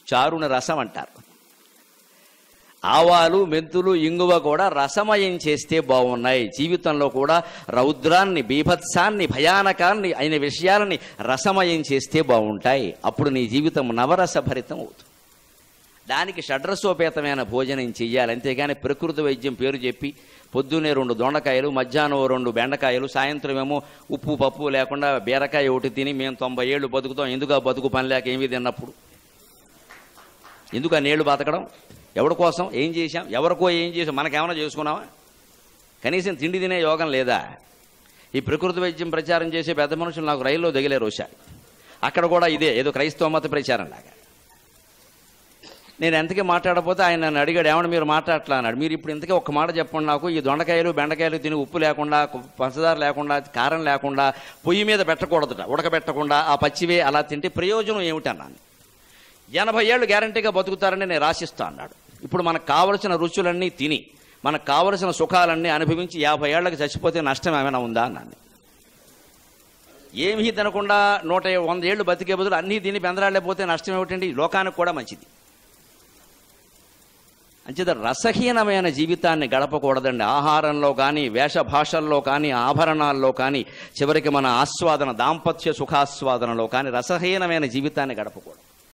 చారుని రసం అంటారు ఆవాలు మెంతులు ఇంగువ కూడా రసమయం చేస్తే బాగున్నాయి జీవితంలో కూడా రౌద్రాన్ని బీభత్సాన్ని భయానకాన్ని అయిన విషయాలని రసమయం చేస్తే బాగుంటాయి అప్పుడు నీ జీవితం నవరస భరితం అవుతుంది దానికి షడ్రసోపేతమైన భోజనం చెయ్యాలి అంతేగాని ప్రకృతి వైద్యం పేరు చెప్పి పొద్దున్నే రెండు దొండకాయలు మధ్యాహ్నం ఓ రెండు బెండకాయలు సాయంత్రం ఏమో ఉప్పు పప్పు లేకుండా బీరకాయ ఒకటి తిని మేము తొంభై ఏళ్ళు బతుకుతాం ఎందుకు ఆ బతుకు పని లేక ఏమీ తిన్నప్పుడు ఎందుకు ఆ నీళ్లు బతకడం ఎవరి కోసం ఏం చేశాం ఎవరికో ఏం చేసాం మనకేమైనా చేసుకున్నామా కనీసం తిండి తినే యోగం లేదా ఈ ప్రకృతి వైద్యం ప్రచారం చేసే పెద్ద మనుషులు నాకు రైల్లో దిగలేరు వచ్చారు అక్కడ కూడా ఇదే ఏదో క్రైస్తవ మత ప్రచారం లాగా నేను ఎంతకీ మాట్లాడకపోతే ఆయన నన్ను అడిగాడు ఏమన్నా మీరు మాట్లాడట్లా అన్నాడు మీరు ఇప్పుడు ఇంతకీ ఒక్క మాట చెప్పండి నాకు ఈ దొండకాయలు బెండకాయలు తిని ఉప్పు లేకుండా పంచదార లేకుండా కారం లేకుండా పొయ్యి మీద పెట్టకూడదుట ఉడకబెట్టకుండా ఆ పచ్చివే అలా తింటే ప్రయోజనం ఏమిటన్నాను ఎనభై ఏళ్ళు గ్యారంటీగా బతుకుతారని నేను రాసిస్తా అన్నాడు ఇప్పుడు మనకు కావలసిన రుచులన్నీ తిని మనకు కావలసిన సుఖాలన్నీ అనుభవించి యాభై ఏళ్ళకి చచ్చిపోతే నష్టం ఏమైనా ఉందా అన్నాను ఏమీ తినకుండా నూట వంద ఏళ్ళు బతికే బదులు అన్నీ తిని బెందరాళ్ళపోతే నష్టం ఏమిటండి లోకానికి కూడా మంచిది అంచేత రసహీనమైన జీవితాన్ని గడపకూడదండి ఆహారంలో కానీ వేషభాషల్లో కానీ ఆభరణాల్లో కానీ చివరికి మన ఆస్వాదన దాంపత్య సుఖాస్వాదనలో కానీ రసహీనమైన జీవితాన్ని గడపకూడదు